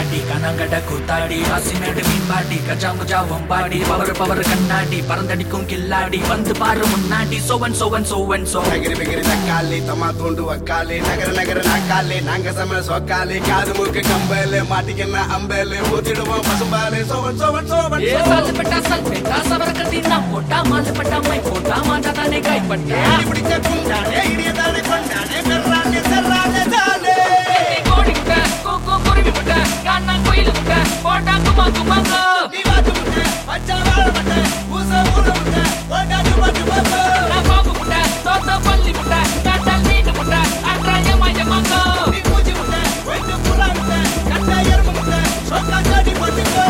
கில்லாடி கனங்கட கூத்தாடி ராசிமேடு மீன்பாடி கஜா முஜா வம்பாடி பவர் பவர் கண்ணாடி பறந்தடிக்கும் கில்லாடி வந்து பாரு முன்னாடி சோவன் சோவன் சோவன் சோ நகரி பிகரி தக்காளி தமா தூண்டு வக்காளி நகர நகர நாக்காளி நாங்க சம சொக்காளி காது மூக்கு கம்பல் மாட்டிக்கன்னா அம்பல் ஊத்திடுவோம் பசும்பாலு சோவன் சோவன் சோவன் ஏ சாலு பெட்டா சல் பெட்டா சவர கட்டி நான் போட்டா மாலு பெட்டா மை போட்டா மாட்டா தானே கைப்பட்டா ஏறி பிடிச்ச குண்டானே இடியதானே கொண்டானே பெறானே செறானே தானே கோடி முட்டை கூக்கு குருவி முட்டை காணா கோயில் முட்டை போட்டா குமா குமாங்கோ நீ வாத்து முட்டை பச்சை வாழை முட்டை ஊச ஊற முட்டை ஓட்டாட்டு பாட்டு பாப்பா நான் பாம்பு முட்டை தோத்த பள்ளி முட்டை காட்டால் மீன் முட்டை அன்றாய மயமாங்கோ நீ பூச்சி முட்டை வெட்டு புறா முட்டை கட்டை எறும்பு முட்டை சொக்கா சாடி போட்டுக்கோ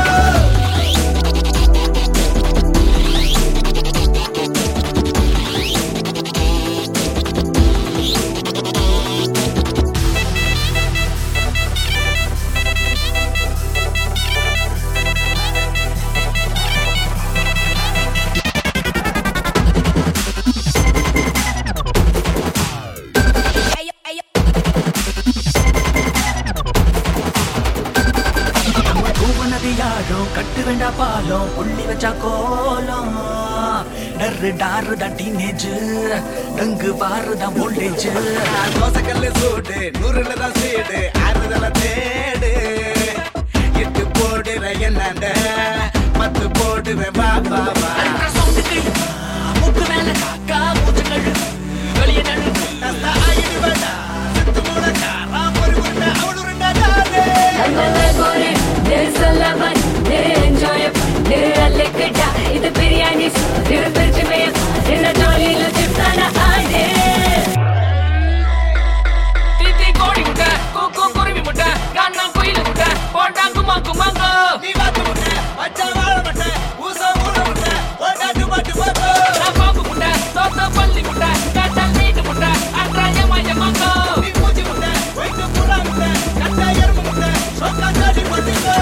கூவனது யாழம் கட்டு வேண்டா பாலம் புள்ளி வச்சா கோலம் டர்ரு டாரு தான் டீனேஜ் டங்கு பாரு தான் ஓல்டேஜ் தோசைக்கல்லு சூடு நூறுல தான் சீடு ஆறுதல தேடு எட்டு போடுற என்னண்ட பத்து போடுவேன் வா வா வா சவுண்டுக்கு மூக்கு மேல காக்கா மூச்சு கழு வெளியே நழுவு தத்தா ஆயிடு வேண்டா சித்து மூலக்காரா ஒரு உருண்டை அவள் உருண்டை தானே நல்ல கோரி சொல்லவன் என்ஜாய் பண்ணு அல்லக்கிட்டா இது பிரியாணி சோறு பிரிச்சு மேய என்ன ஜாலியில சிப்தான ஆடு தீத்தி கோடி முட்டை கூக்கு குருவி முட்டை காணா கோயில் முட்டை போட்டா குமா குமாங்கோ நீ வாத்து முட்டை பச்சை வாழை முட்டை ஊச ஊற முட்டை ஓட்டாட்டு பாட்டு பாப்பா நான் பாம்பு முட்டை தோத்த பள்ளி முட்டை காட்டால் மீன் முட்டை அன்றாய மயமாங்கோ நீ பூச்சி முட்டை வெட்டு புறா முட்டை கட்டை எறும்பு முட்டை சொக்கா சாடி போட்டுக்கோ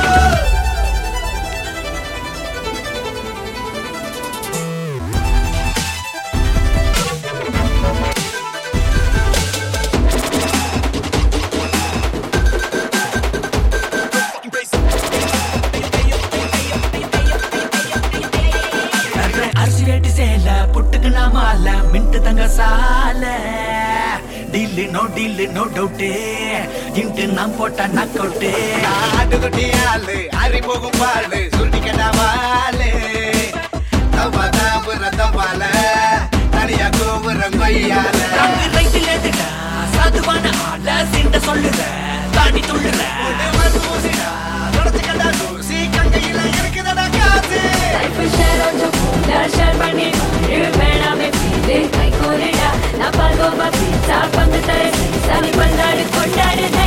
நடுற அரிசி வேட்டி சேல புட்டுக்கு நான் மால மின்ட்டு தங்க சால deal no deal no doubt இன்ட்டு நான் போட்ட நக் அவுட்டு ஆட்டுக்குட்டி ஆளு அரி போகும் பாலு சுருட்டிக்கடா வாலு தவா தாபுர தவால தனியா கோபுரம் கொய்யால ரங்கு ரைட்டில் எடுடா சாதுவான ஆள சிண்ட சொல்லுற தாடி துள்ளுற உன்னை வந்து ஊசிடா தொடச்சுக்கடா தூசி கங்கையில இருக்குதடா காசு லைஃப் ஷேர் ஓட்டு போல ஷேர் பண்ணி வேணாமே பீது கை கூறிடா நான் பாகோபா பீச்சா பங்கு தர சனி பந்தாடு கொண்டாடுத